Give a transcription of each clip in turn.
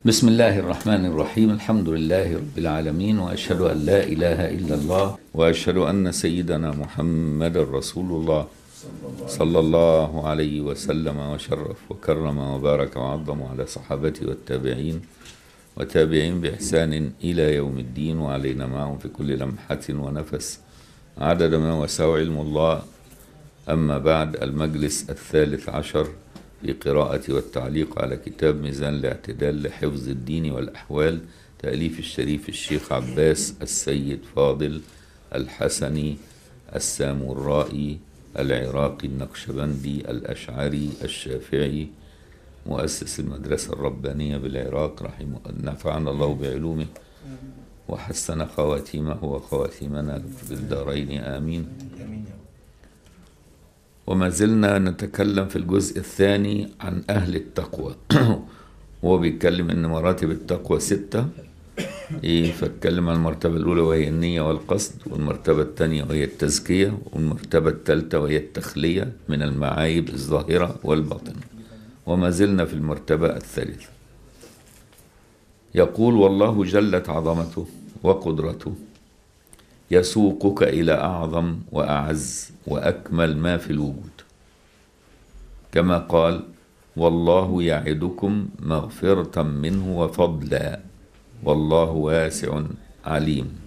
بسم الله الرحمن الرحيم الحمد لله رب العالمين واشهد ان لا اله الا الله واشهد ان سيدنا محمد رسول الله صلى الله عليه وسلم وشرف وكرم وبارك وعظم على صحابته والتابعين وتابعين باحسان الى يوم الدين وعلينا معهم في كل لمحه ونفس عدد ما وسع علم الله اما بعد المجلس الثالث عشر في قراءة والتعليق على كتاب ميزان الاعتدال لحفظ الدين والأحوال تأليف الشريف الشيخ عباس السيد فاضل الحسني السامورائي العراقي النقشبندي الأشعري الشافعي مؤسس المدرسة الربانية بالعراق رحمه نفعنا الله بعلومه وحسن خواتيمه وخواتيمنا في الدارين آمين وما زلنا نتكلم في الجزء الثاني عن أهل التقوى وهو بيتكلم إن مراتب التقوى ستة إيه فاتكلم عن المرتبة الأولى وهي النية والقصد والمرتبة الثانية وهي التزكية والمرتبة الثالثة وهي التخلية من المعايب الظاهرة والباطنة وما زلنا في المرتبة الثالثة يقول والله جلت عظمته وقدرته يسوقك إلى أعظم وأعز وأكمل ما في الوجود كما قال والله يعدكم مغفرة منه وفضلا والله واسع عليم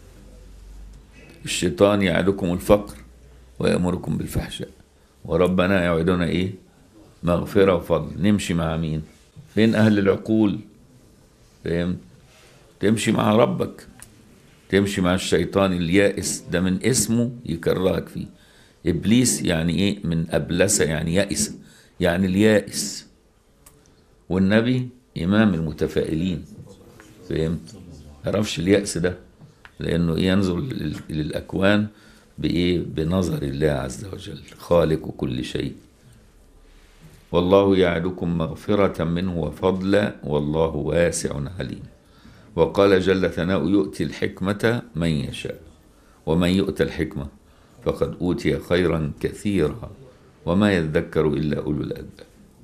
الشيطان يعدكم الفقر ويأمركم بالفحشاء وربنا يعدنا إيه مغفرة وفضل نمشي مع مين فين أهل العقول فهمت تمشي مع ربك تمشي مع الشيطان اليائس ده من اسمه يكرهك فيه ابليس يعني ايه من ابلس يعني يائس يعني اليائس والنبي امام المتفائلين فهمت عرفش اليأس ده لانه ينظر للاكوان بايه بنظر الله عز وجل خالق كل شيء والله يعدكم مغفرة منه وفضلا والله واسع عليم وقال جل ثناؤه يؤتي الحكمة من يشاء ومن يؤتى الحكمة فقد أوتي خيرا كثيرا وما يذكر إلا أولو الألباب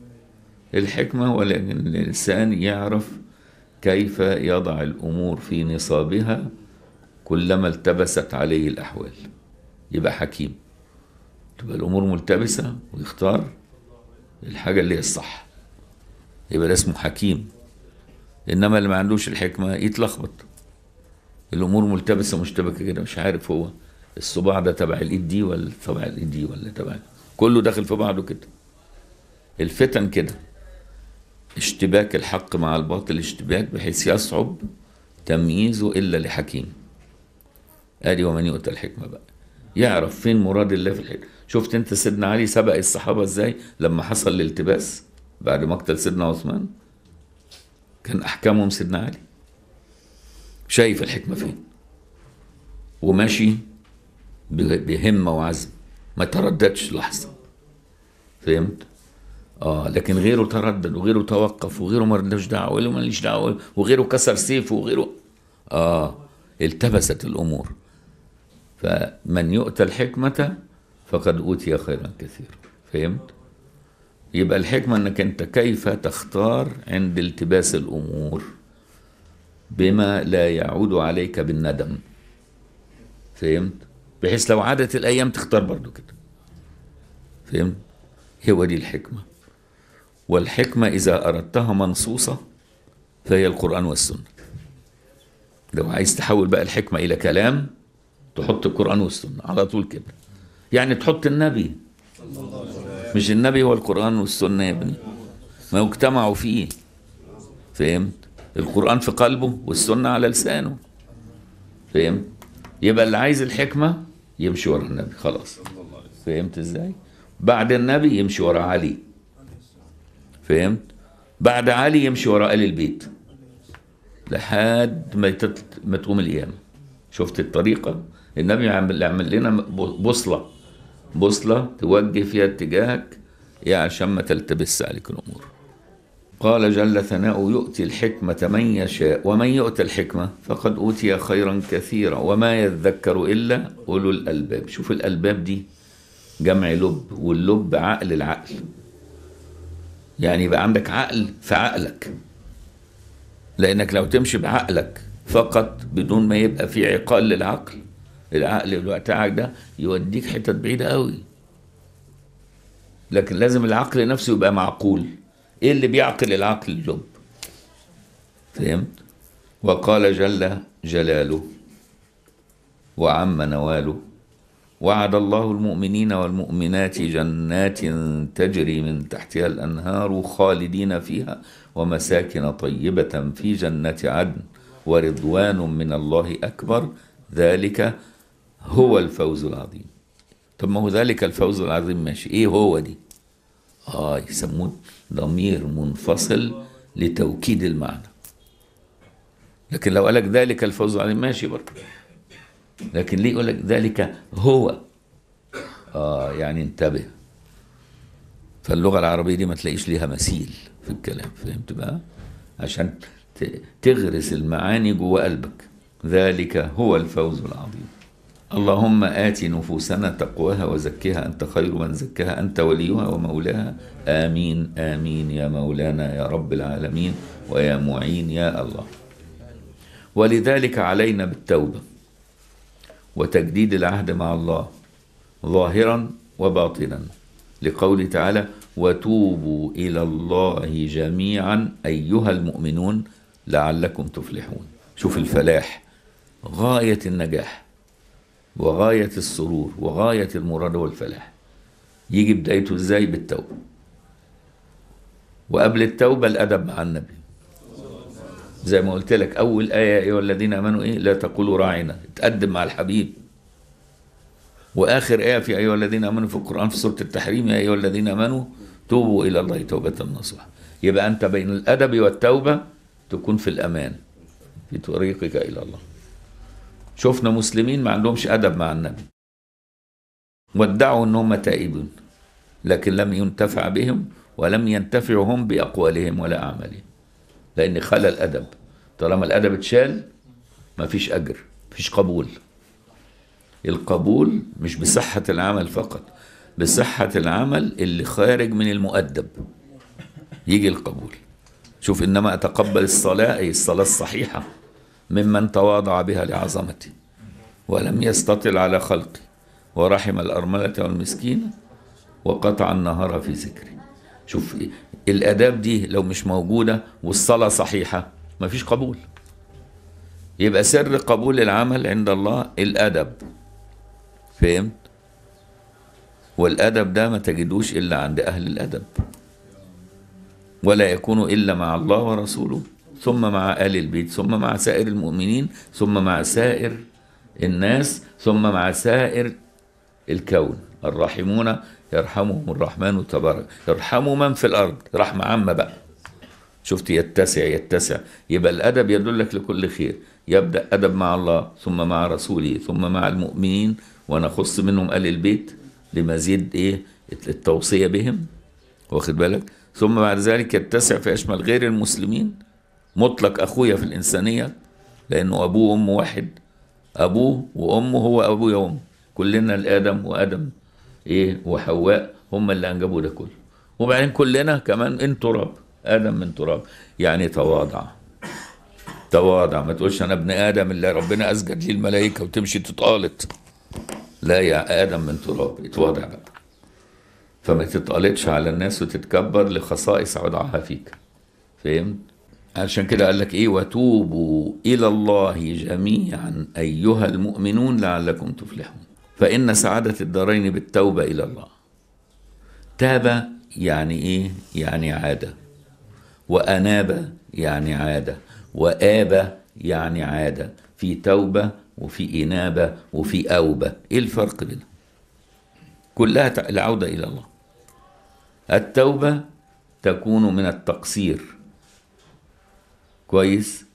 الحكمة ولكن الإنسان يعرف كيف يضع الأمور في نصابها كلما التبست عليه الأحوال يبقى حكيم تبقى الأمور ملتبسة ويختار الحاجة اللي هي الصح يبقى ده اسمه حكيم انما اللي ما عندوش الحكمه يتلخبط الامور ملتبسه مشتبكه كده مش عارف هو الصباع ده تبع الايد دي ولا تبع الايد دي ولا تبع كله داخل في بعضه كده الفتن كده اشتباك الحق مع الباطل اشتباك بحيث يصعب تمييزه الا لحكيم ادي ومن يؤتى الحكمه بقى يعرف فين مراد الله في الحكمه شفت انت سيدنا علي سبق الصحابه ازاي لما حصل الالتباس بعد مقتل سيدنا عثمان كان احكامهم سيدنا علي شايف الحكمه فين وماشي بهمه وعزم ما ترددش لحظه فهمت اه لكن غيره تردد وغيره توقف وغيره ما ردش دعوه وغيره ماليش دعوه وغيره كسر سيفه وغيره اه التبست الامور فمن يؤتى الحكمه فقد اوتي خيرا كثيرا فهمت يبقى الحكمة انك انت كيف تختار عند التباس الامور بما لا يعود عليك بالندم فهمت بحيث لو عادت الايام تختار برضو كده فهمت هو دي الحكمة والحكمة اذا اردتها منصوصة فهي القرآن والسنة لو عايز تحول بقى الحكمة الى كلام تحط القرآن والسنة على طول كده يعني تحط النبي مش النبي هو القرآن والسنة يا ابني ما يجتمعوا فيه فهمت القرآن في قلبه والسنة على لسانه فهمت يبقى اللي عايز الحكمة يمشي ورا النبي خلاص فهمت ازاي بعد النبي يمشي ورا علي فهمت بعد علي يمشي ورا آل البيت لحد ما يتت... ما تقوم القيامة شفت الطريقة النبي عمل لنا بوصلة بوصلة توجه فيها اتجاهك يا عشان ما تلتبس عليك الأمور قال جل ثناؤه يؤتي الحكمة من يشاء ومن يؤتى الحكمة فقد أوتي خيرا كثيرا وما يذكر إلا أولو الألباب شوف الألباب دي جمع لب واللب عقل العقل يعني يبقى عندك عقل في عقلك لانك لو تمشي بعقلك فقط بدون ما يبقى في عقال للعقل العقل بتاعك ده يوديك حتت بعيده قوي لكن لازم العقل نفسه يبقى معقول ايه اللي بيعقل العقل اللب فهمت وقال جل جلاله وعم نواله وعد الله المؤمنين والمؤمنات جنات تجري من تحتها الانهار خالدين فيها ومساكن طيبه في جنات عدن ورضوان من الله اكبر ذلك هو الفوز العظيم طب ما هو ذلك الفوز العظيم ماشي ايه هو دي اه يسموه ضمير منفصل لتوكيد المعنى لكن لو قالك ذلك الفوز العظيم ماشي برضه لكن ليه يقول لك ذلك هو اه يعني انتبه فاللغه العربيه دي ما تلاقيش ليها مثيل في الكلام فهمت بقى عشان ت- تغرس المعاني جوه قلبك ذلك هو الفوز العظيم اللهم آت نفوسنا تقواها وزكها أنت خير من زكاها أنت وليها ومولاها آمين آمين يا مولانا يا رب العالمين ويا معين يا الله ولذلك علينا بالتوبة وتجديد العهد مع الله ظاهرا وباطنا لقوله تعالى وتوبوا إلى الله جميعا أيها المؤمنون لعلكم تفلحون شوف الفلاح غاية النجاح وغاية السرور وغاية المراد والفلاح يجي بدايته ازاي بالتوبة وقبل التوبة الأدب مع النبي زي ما قلت لك أول آية يا أيها الذين آمنوا إيه لا تقولوا راعنا تقدم مع الحبيب وآخر آية في أيها الذين آمنوا في القرآن في سورة التحريم يا أيها الذين آمنوا توبوا إلى الله توبة نصوحا يبقى أنت بين الأدب والتوبة تكون في الأمان في طريقك إلى الله شفنا مسلمين ما عندهمش أدب مع النبي وادعوا أنهم تائبون لكن لم ينتفع بهم ولم ينتفعوا هم بأقوالهم ولا أعمالهم لأن خلى الأدب طالما الأدب اتشال ما فيش أجر فيش قبول القبول مش بصحة العمل فقط بصحة العمل اللي خارج من المؤدب يجي القبول شوف إنما أتقبل الصلاة أي الصلاة الصحيحة ممن تواضع بها لعظمتي ولم يستطل على خلقي ورحم الأرملة والمسكين وقطع النهار في ذكري شوف الآداب دي لو مش موجودة والصلاة صحيحة مفيش قبول يبقى سر قبول العمل عند الله الأدب فهمت والأدب ده ما تجدوش إلا عند أهل الأدب ولا يكون إلا مع الله ورسوله ثم مع آل البيت ثم مع سائر المؤمنين ثم مع سائر الناس ثم مع سائر الكون الراحمون يرحمهم الرحمن تبارك يرحموا من في الأرض رحمة عامة بقى شفت يتسع يتسع يبقى الأدب يدلك لكل خير يبدأ أدب مع الله ثم مع رسوله ثم مع المؤمنين ونخص منهم آل البيت لمزيد إيه التوصية بهم واخد بالك ثم بعد ذلك يتسع فيشمل غير المسلمين مطلق أخويا في الإنسانية لأنه أبوه وأمه واحد أبوه وأمه هو أبويا وأمه كلنا الآدم وآدم إيه وحواء هم اللي أنجبوا ده كله وبعدين كلنا كمان إن تراب آدم من تراب يعني تواضع تواضع ما تقولش أنا ابن آدم اللي ربنا أسجد ليه الملائكة وتمشي تتقالط لا يا آدم من تراب اتواضع بقى فما تتقالطش على الناس وتتكبر لخصائص وضعها فيك فهمت؟ عشان كده قال لك ايه وتوبوا الى الله جميعا ايها المؤمنون لعلكم تفلحون فان سعاده الدارين بالتوبه الى الله تاب يعني ايه يعني عاده واناب يعني عاده واب يعني عاده في توبه وفي انابه وفي اوبه ايه الفرق بينهم كلها العوده الى الله التوبه تكون من التقصير كويس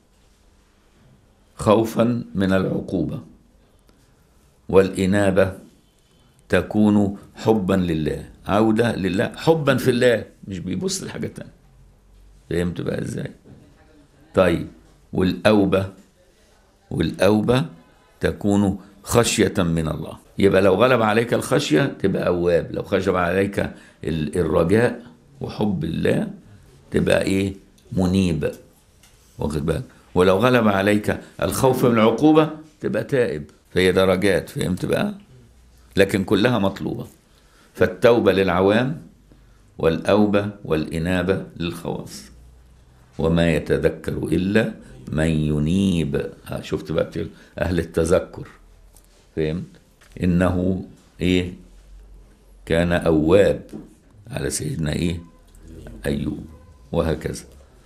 خوفا من العقوبة والإنابة تكون حبا لله عودة لله حبا في الله مش بيبص لحاجة تانية فهمت بقى ازاي طيب والأوبة والأوبة تكون خشية من الله يبقى لو غلب عليك الخشية تبقى أواب لو خشب عليك الرجاء وحب الله تبقى إيه منيب واخد بالك ولو غلب عليك الخوف من العقوبة تبقى تائب فهي درجات فهمت بقى لكن كلها مطلوبة فالتوبة للعوام والأوبة والإنابة للخواص وما يتذكر إلا من ينيب ها شفت بقى بتقول أهل التذكر فهمت إنه إيه كان أواب على سيدنا إيه أيوب وهكذا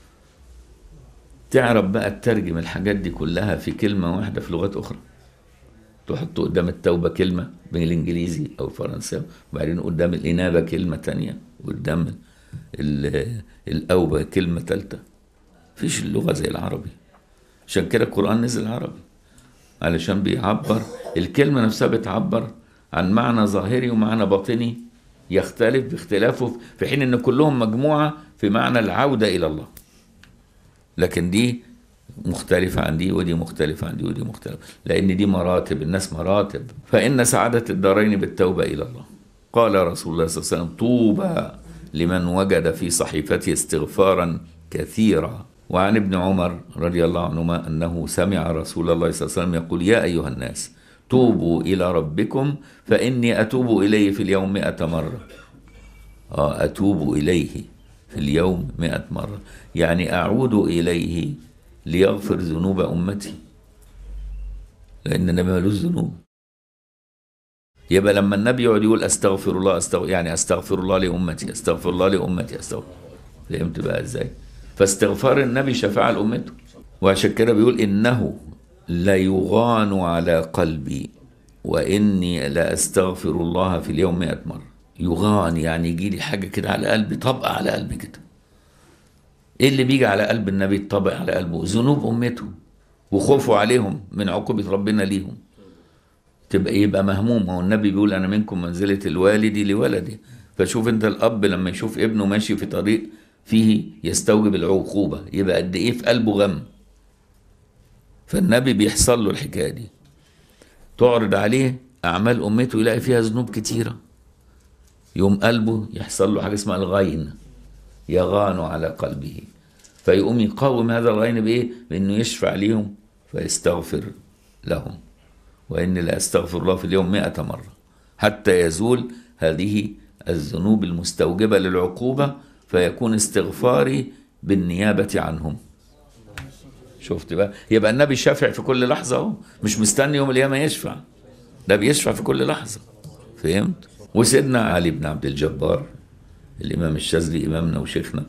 تعرف بقى تترجم الحاجات دي كلها في كلمة واحدة في لغات أخرى تحط قدام التوبة كلمة بالإنجليزي أو الفرنساوي وبعدين قدام الإنابة كلمة تانية قدام ال- الأوبة كلمة تالتة فيش اللغة زي العربي عشان كده القرآن نزل عربي علشان بيعبر الكلمة نفسها بتعبر عن معنى ظاهري ومعنى باطني يختلف باختلافه في حين ان كلهم مجموعة في معنى العودة إلى الله لكن دي مختلفة عن دي ودي مختلفة عن دي ودي مختلفة لأن دي مراتب الناس مراتب فإن سعادة الدارين بالتوبة إلى الله قال رسول الله صلى الله عليه وسلم طوبى لمن وجد في صحيفته استغفارا كثيرا وعن ابن عمر رضي الله عنهما أنه سمع رسول الله صلى الله عليه وسلم يقول يا أيها الناس توبوا إلى ربكم فإني أتوب إليه في اليوم مئة مرة آه أتوب إليه في اليوم مئة مرة يعني أعود إليه ليغفر ذنوب أمتي لأن النبي ملوش ذنوب يبقى لما النبي يقعد يقول أستغفر الله أستغفر يعني أستغفر الله لأمتي أستغفر الله لأمتي أستغفر فهمت بقى إزاي فاستغفار النبي شفاعة لأمته وعشان كده بيقول إنه لا يغان على قلبي وإني لا أستغفر الله في اليوم مئة مرة يغان يعني يجي لي حاجة كده على قلبي طبقة على قلبي كده ايه اللي بيجي على قلب النبي يطبق على قلبه ذنوب امته وخوفه عليهم من عقوبة ربنا ليهم تبقى يبقى مهموم هو النبي بيقول انا منكم منزلة الوالد لولده فشوف انت الاب لما يشوف ابنه ماشي في طريق فيه يستوجب العقوبة يبقى قد ايه في قلبه غم فالنبي بيحصل له الحكاية دي تعرض عليه اعمال امته يلاقي فيها ذنوب كتيرة يوم قلبه يحصل له حاجة اسمها الغين يغان على قلبه فيقوم يقاوم هذا الغين بايه؟ بانه يشفع ليهم فيستغفر لهم واني لا استغفر الله في اليوم مئة مرة حتى يزول هذه الذنوب المستوجبة للعقوبة فيكون استغفاري بالنيابة عنهم شفت بقى يبقى النبي شافع في كل لحظة اهو مش مستني يوم القيامة يشفع ده بيشفع في كل لحظة فهمت وسيدنا علي بن عبد الجبار الإمام الشاذلي إمامنا وشيخنا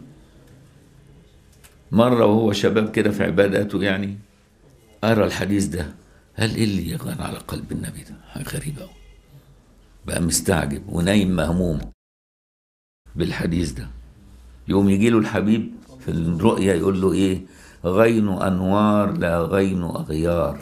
مرة وهو شباب كده في عباداته يعني قرا الحديث ده هل ايه اللي يغان على قلب النبي ده حاجة غريبة أوي بقى مستعجب ونايم مهموم بالحديث ده يوم يجي له الحبيب في الرؤيا يقول له ايه غين انوار لا غين اغيار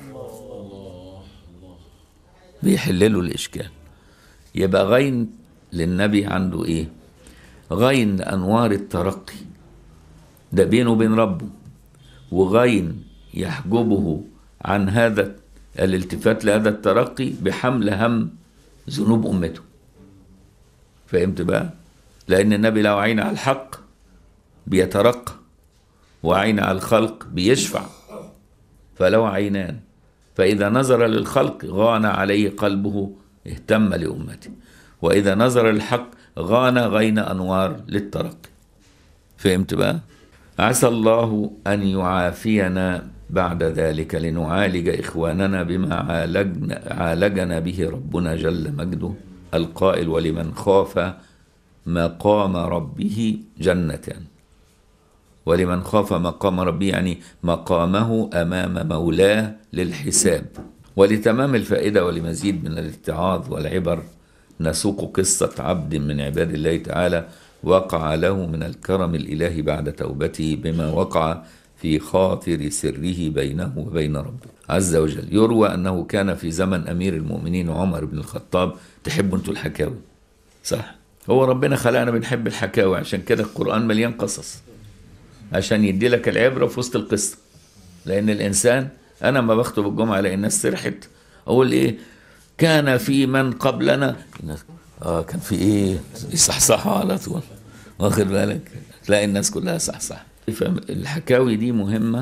بيحل له الاشكال يبقى غين للنبي عنده ايه غين انوار الترقي ده بينه وبين ربه وغين يحجبه عن هذا الالتفات لهذا الترقي بحمل هم ذنوب امته فهمت بقى لان النبي له عين على الحق بيترقى وعين على الخلق بيشفع فله عينان فاذا نظر للخلق غان عليه قلبه اهتم لامته واذا نظر للحق غان غين انوار للترقي فهمت بقى عسى الله ان يعافينا بعد ذلك لنعالج اخواننا بما عالجنا, عالجنا به ربنا جل مجده القائل ولمن خاف مقام ربه جنتان ولمن خاف مقام ربه يعني مقامه امام مولاه للحساب ولتمام الفائده ولمزيد من الاتعاظ والعبر نسوق قصه عبد من عباد الله تعالى وقع له من الكرم الالهي بعد توبته بما وقع في خاطر سره بينه وبين ربه عز وجل يروى انه كان في زمن امير المؤمنين عمر بن الخطاب تحبوا انتوا الحكاوي صح هو ربنا خلقنا بنحب الحكاوي عشان كده القران مليان قصص عشان يدي لك العبره في وسط القصه لان الانسان انا ما بخطب الجمعه الاقي الناس سرحت اقول ايه كان في من قبلنا اه كان في ايه يصحصحوا على طول واخد بالك تلاقي الناس كلها صحصح الحكاوي دي مهمه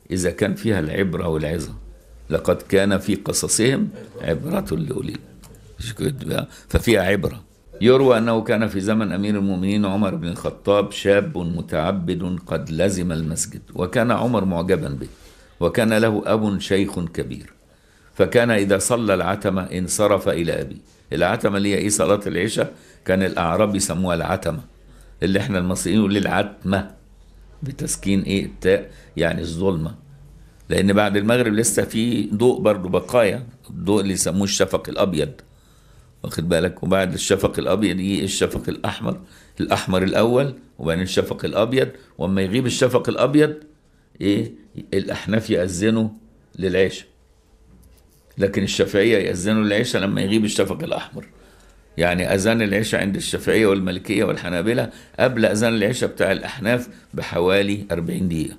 إذا كان فيها العبرة والعظة لقد كان في قصصهم عبرة لأولي مش كده بقى؟ ففيها عبرة يروى أنه كان في زمن أمير المؤمنين عمر بن الخطاب شاب متعبد قد لزم المسجد وكان عمر معجبا به وكان له أب شيخ كبير فكان إذا صلى العتمة انصرف إلى أبي العتمة اللي هي إيه صلاة العشاء كان الأعراب يسموها العتمة اللي احنا المصريين نقول العتمة بتسكين ايه التاء يعني الظلمة لأن بعد المغرب لسه في ضوء برضو بقايا الضوء اللي يسموه الشفق الأبيض واخد بالك وبعد الشفق الأبيض يجي الشفق الأحمر الأحمر الأول وبعدين الشفق الأبيض وأما يغيب الشفق الأبيض إيه الأحناف يأذنوا للعشاء لكن الشافعية يأذنوا للعشاء لما يغيب الشفق الأحمر يعني أذان العشاء عند الشافعية والمالكية والحنابلة قبل أذان العشاء بتاع الأحناف بحوالي 40 دقيقة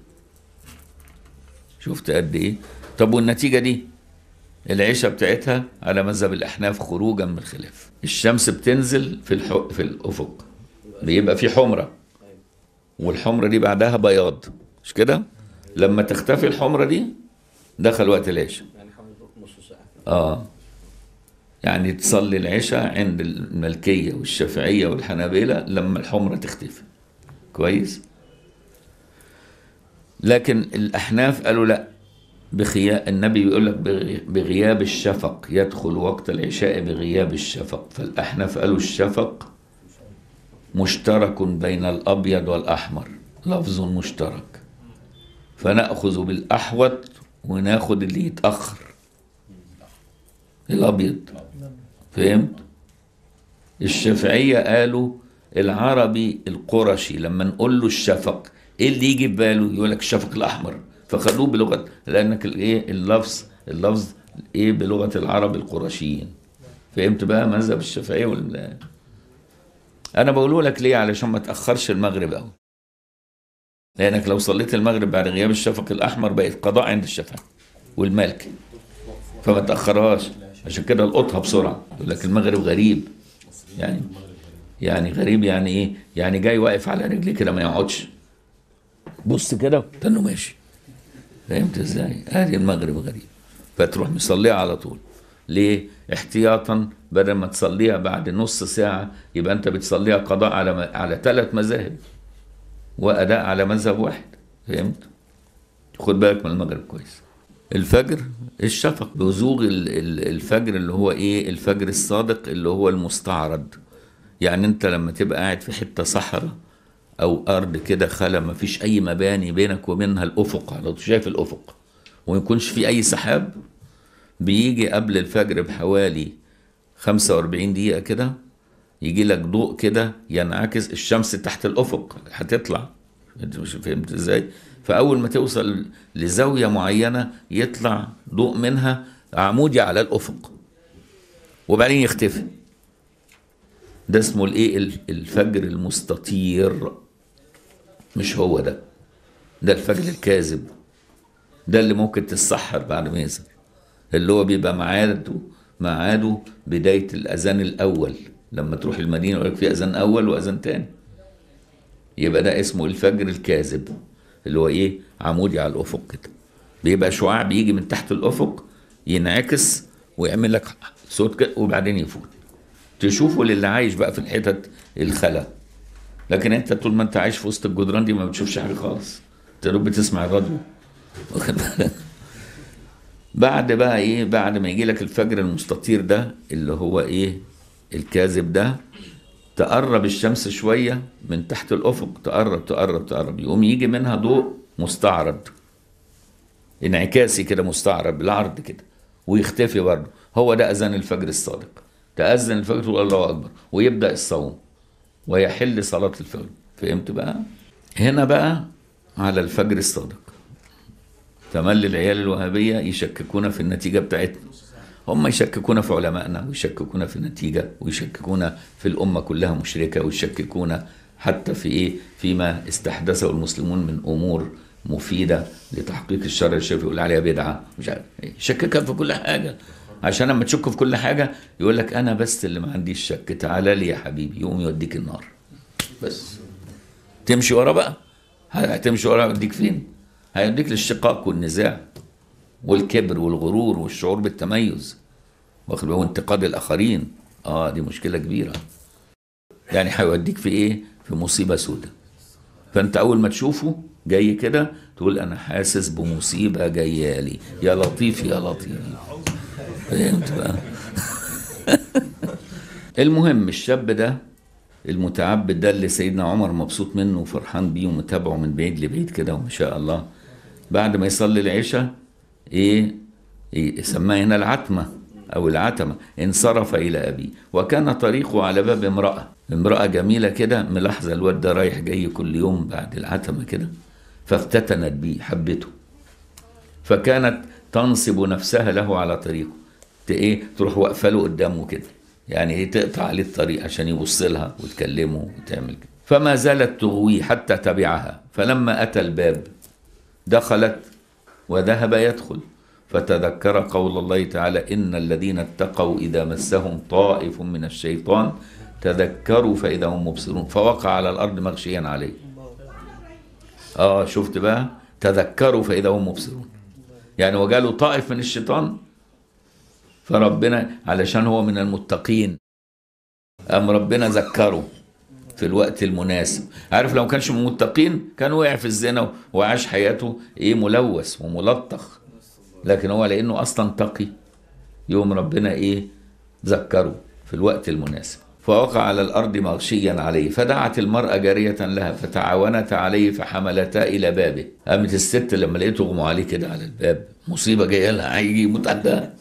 شفت قد إيه طب والنتيجة دي العشاء بتاعتها على مذهب الأحناف خروجا من الخلاف الشمس بتنزل في الح... في الأفق بيبقى في حمرة والحمرة دي بعدها بياض مش كده لما تختفي الحمرة دي دخل وقت العشاء يعني حوالي نص ساعة اه يعني تصلي العشاء عند الملكية والشافعية والحنابلة لما الحمرة تختفي كويس لكن الأحناف قالوا لا بغياب النبي بيقول لك بغي- بغياب الشفق يدخل وقت العشاء بغياب الشفق فالأحناف قالوا الشفق مشترك بين الأبيض والأحمر لفظ مشترك فنأخذ بالأحوط وناخد اللي يتأخر الأبيض فهمت؟ الشافعية قالوا العربي القرشي لما نقول له الشفق ايه اللي يجي في باله يقول لك الشفق الاحمر فخدوه بلغه لانك الايه اللفظ اللفظ ايه بلغه العرب القرشيين فهمت بقى مذهب الشافعيه وال انا بقوله لك ليه علشان ما تاخرش المغرب قوي لانك لو صليت المغرب بعد غياب الشفق الاحمر بقت قضاء عند الشافعي والمالكي فما تاخرهاش عشان كده القطها بسرعه يقول لك المغرب غريب يعني يعني غريب يعني ايه يعني جاي واقف على رجليه كده ما يقعدش بص كده تنه ماشي فهمت ازاي ادي المغرب غريب فتروح مصليها على طول ليه احتياطا بدل ما تصليها بعد نص ساعة يبقى انت بتصليها قضاء على على ثلاث مذاهب واداء على مذهب واحد فهمت خد بالك من المغرب كويس الفجر الشفق بزوغ ال- ال- الفجر اللي هو ايه الفجر الصادق اللي هو المستعرض يعني انت لما تبقى قاعد في حته صحراء او ارض كده خلا ما فيش اي مباني بينك وبينها الافق على طول شايف الافق وما يكونش في اي سحاب بيجي قبل الفجر بحوالي 45 دقيقه كده يجي لك ضوء كده ينعكس الشمس تحت الافق هتطلع انت مش فهمت ازاي فاول ما توصل لزاويه معينه يطلع ضوء منها عمودي على الافق وبعدين يختفي ده اسمه الايه ال- الفجر المستطير مش هو ده ده الفجر الكاذب ده اللي ممكن تتسحر بعد ما يظهر اللي هو بيبقى ميعاده ميعاده بداية الأذان الأول لما تروح المدينة يقول لك في أذان أول وأذان تاني يبقى ده اسمه الفجر الكاذب اللي هو إيه عمودي على الأفق كده بيبقى شعاع بيجي من تحت الأفق ينعكس ويعمل لك صوت كده وبعدين يفوت تشوفه للي عايش بقى في الحتت الخلا لكن انت طول ما انت عايش في وسط الجدران دي ما بتشوفش حاجه خالص انت يا دوب بتسمع الراديو واخد بالك؟ بعد بقى ايه بعد ما يجي لك الفجر المستطير ده اللي هو ايه الكاذب ده تقرب الشمس شويه من تحت الافق تقرب تقرب تقرب يقوم يجي منها ضوء مستعرض انعكاسي كده مستعرض بالعرض كده ويختفي برضه هو ده اذان الفجر الصادق تأذن الفجر تقول الله اكبر ويبدا الصوم ويحل صلاه الفجر فهمت بقى هنا بقى على الفجر الصادق تملي العيال الوهابيه يشككونا في النتيجه بتاعتنا هم يشككونا في علمائنا ويشككونا في النتيجه ويشككونا في الامه كلها مشركه ويشككونا حتى في ايه فيما استحدثه المسلمون من امور مفيده لتحقيق الشرع الشريف يقول عليها بدعه مش عارف إيه. يشككك في كل حاجه عشان لما تشك في كل حاجه يقول لك انا بس اللي ما عنديش شك تعالى لي يا حبيبي يقوم يوديك النار بس تمشي ورا بقى هتمشي ورا يوديك فين هيوديك للشقاق والنزاع والكبر والغرور والشعور بالتميز واخد بالك وانتقاد الاخرين اه دي مشكله كبيره يعني هيوديك في ايه في مصيبه سودة فانت اول ما تشوفه جاي كده تقول انا حاسس بمصيبه جايه لي يا لطيف يا لطيف فهمت بقى المهم الشاب ده المتعبد ده اللي سيدنا عمر مبسوط منه وفرحان بيه ومتابعه من بعيد لبعيد كده وما شاء الله بعد ما يصلي العشاء ايه, إيه سماه هنا العتمه او العتمه انصرف الى ابيه وكان طريقه على باب امراه امراه جميله كده ملاحظه الواد ده رايح جاي كل يوم بعد العتمه كده فافتتنت بيه حبته فكانت تنصب نفسها له على طريقه ت- ايه تروح واقفه له قدامه كده يعني ايه تقطع عليه الطريق عشان يبص لها وتكلمه وتعمل كده فما زالت تغويه حتى تبعها فلما اتى الباب دخلت وذهب يدخل فتذكر قول الله تعالى ان الذين اتقوا اذا مسهم طائف من الشيطان تذكروا فاذا هم مبصرون فوقع على الارض مغشيا عليه اه شفت بقى تذكروا فاذا هم مبصرون يعني وجاله طائف من الشيطان فربنا علشان هو من المتقين قام ربنا ذكره في الوقت المناسب عارف لو كانش من المتقين كان وقع في الزنا وعاش حياته ايه ملوث وملطخ لكن هو لانه اصلا تقي يوم ربنا ايه ذكره في الوقت المناسب فوقع على الارض مغشيا عليه فدعت المراه جاريه لها فتعاونتا عليه فحملتا الى بابه قامت الست لما لقيته اغمى عليه كده على الباب مصيبه جايه لها هيجي يموت عندها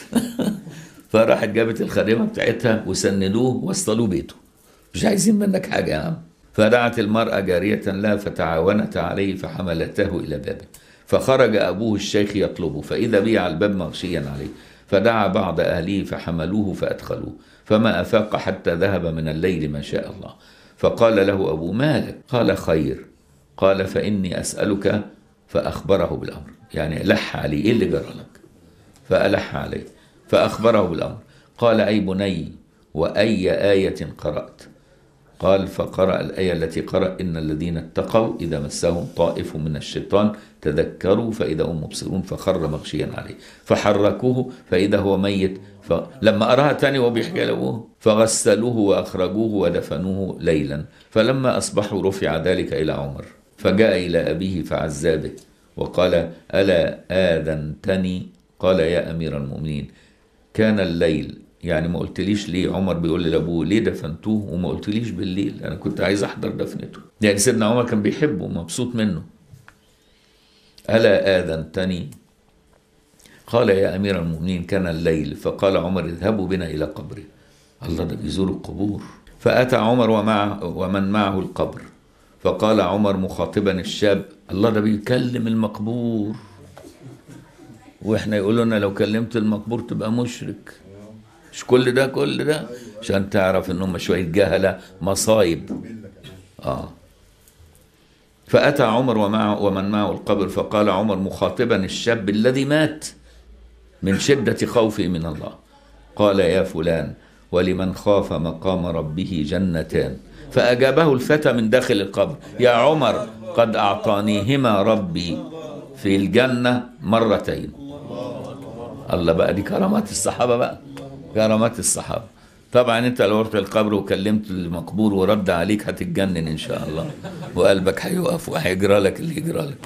فراحت جابت الخادمه بتاعتها وسندوه وصلوه بيته مش عايزين منك حاجه يا عم فدعت المرأة جارية لها فتعاونت عليه فحملته إلى بابه فخرج أبوه الشيخ يطلبه فإذا به على الباب مغشيا عليه فدعا بعض أهله فحملوه فأدخلوه فما أفاق حتى ذهب من الليل ما شاء الله فقال له أبو مالك قال خير قال فإني أسألك فأخبره بالأمر يعني لح عليه إيه اللي جرى لك فألح عليه فأخبره بالأمر قال أي بني وأي آية قرأت قال فقرأ الآية التي قرأ إن الذين اتقوا إذا مسهم طائف من الشيطان تذكروا فإذا هم مبصرون فخر مغشيا عليه فحركوه فإذا هو ميت فلما أراها تاني وهو بيحكي لأبوه فغسلوه وأخرجوه ودفنوه ليلا فلما أصبحوا رفع ذلك إلى عمر فجاء إلى أبيه فعزى به وقال ألا آذنتني قال يا أمير المؤمنين كان الليل يعني ما قلتليش ليه عمر بيقول لابوه ليه دفنتوه وما قلتليش بالليل انا كنت عايز احضر دفنته يعني سيدنا عمر كان بيحبه ومبسوط منه الا اذنتني قال يا امير المؤمنين كان الليل فقال عمر اذهبوا بنا الى قبره الله ده بيزور القبور فاتى عمر ومع ومن معه القبر فقال عمر مخاطبا الشاب الله ده بيكلم المقبور واحنا يقولوا لنا لو كلمت المقبور تبقى مشرك مش كل ده كل ده عشان تعرف ان هم شويه جهله مصايب اه فاتى عمر ومعه ومن معه القبر فقال عمر مخاطبا الشاب الذي مات من شده خوفه من الله قال يا فلان ولمن خاف مقام ربه جنتان فاجابه الفتى من داخل القبر يا عمر قد اعطانيهما ربي في الجنه مرتين الله بقى دي كرامات الصحابه بقى كرامات الصحابة طبعا انت لو رحت القبر وكلمت المقبور ورد عليك هتتجنن ان شاء الله وقلبك هيقف وهيجرى لك اللي يجرى لك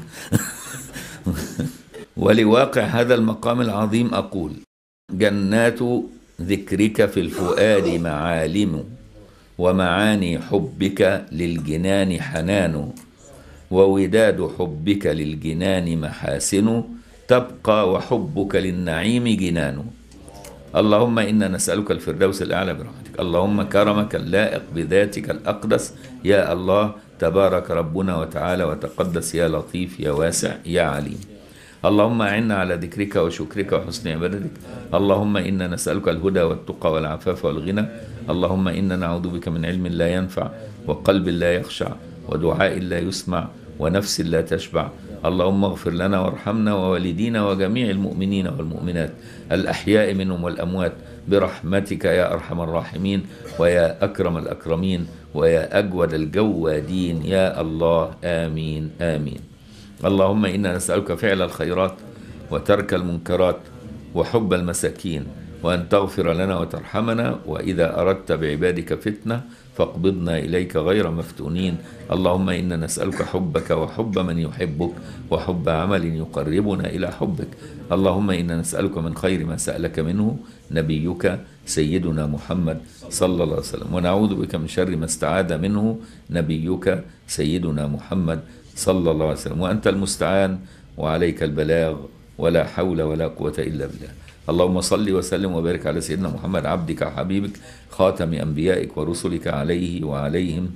ولواقع هذا المقام العظيم اقول جنات ذكرك في الفؤاد معالم ومعاني حبك للجنان حنان ووداد حبك للجنان محاسن تبقى وحبك للنعيم جنان اللهم إنا نسألك الفردوس الأعلى برحمتك اللهم كرمك اللائق بذاتك الأقدس يا الله تبارك ربنا وتعالى وتقدس يا لطيف يا واسع يا عليم اللهم أعنا على ذكرك وشكرك وحسن عبادتك اللهم إنا نسألك الهدى والتقى والعفاف والغنى اللهم إنا نعوذ بك من علم لا ينفع وقلب لا يخشع ودعاء لا يسمع ونفس لا تشبع اللهم اغفر لنا وارحمنا ووالدينا وجميع المؤمنين والمؤمنات الأحياء منهم والأموات برحمتك يا أرحم الراحمين ويا أكرم الأكرمين ويا أجود الجوادين يا الله آمين آمين اللهم إنا نسألك فعل الخيرات وترك المنكرات وحب المساكين وأن تغفر لنا وترحمنا وإذا أردت بعبادك فتنة فاقبضنا إليك غير مفتونين اللهم إنا نسألك حبك وحب من يحبك وحب عمل يقربنا إلى حبك اللهم إنا نسألك من خير ما سألك منه نبيك سيدنا محمد صلى الله عليه وسلم ونعوذ بك من شر ما استعاذ منه نبيك سيدنا محمد صلى الله عليه وسلم وأنت المستعان وعليك البلاغ ولا حول ولا قوة إلا بالله اللهم صل وسلم وبارك على سيدنا محمد عبدك وحبيبك خاتم أنبيائك ورسلك عليه وعليهم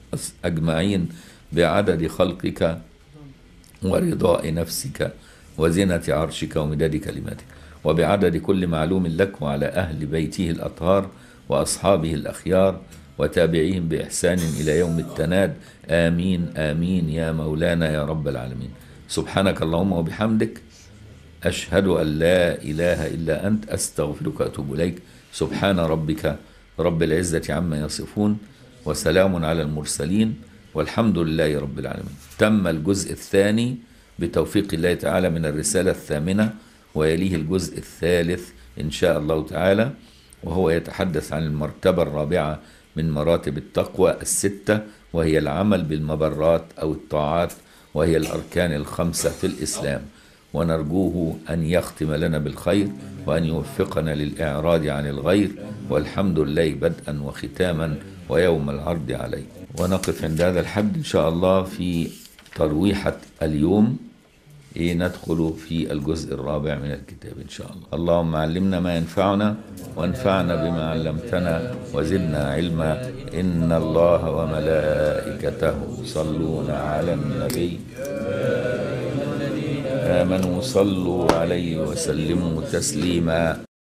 أجمعين بعدد خلقك ورضاء نفسك وزنة عرشك ومداد كلماتك وبعدد كل معلوم لك وعلى أهل بيته الأطهار وأصحابه الأخيار وتابعيهم بإحسان إلى يوم التناد آمين آمين يا مولانا يا رب العالمين سبحانك اللهم وبحمدك أشهد أن لا إله إلا أنت أستغفرك وأتوب إليك سبحان ربك رب العزة عما يصفون وسلام على المرسلين والحمد لله رب العالمين تم الجزء الثاني بتوفيق الله تعالى من الرسالة الثامنة ويليه الجزء الثالث إن شاء الله تعالى وهو يتحدث عن المرتبة الرابعة من مراتب التقوى الستة وهي العمل بالمبرات أو الطاعات وهي الأركان الخمسة في الإسلام ونرجوه أن يختم لنا بالخير وأن يوفقنا للإعراض عن الغير والحمد لله بدءا وختاما ويوم العرض عليه ونقف عند هذا الحد إن شاء الله في ترويحة اليوم إيه ندخل في الجزء الرابع من الكتاب إن شاء الله اللهم علمنا ما ينفعنا وانفعنا بما علمتنا وزدنا علما إن الله وملائكته يصلون على النبي آمنوا صلوا عليه وسلموا تسليما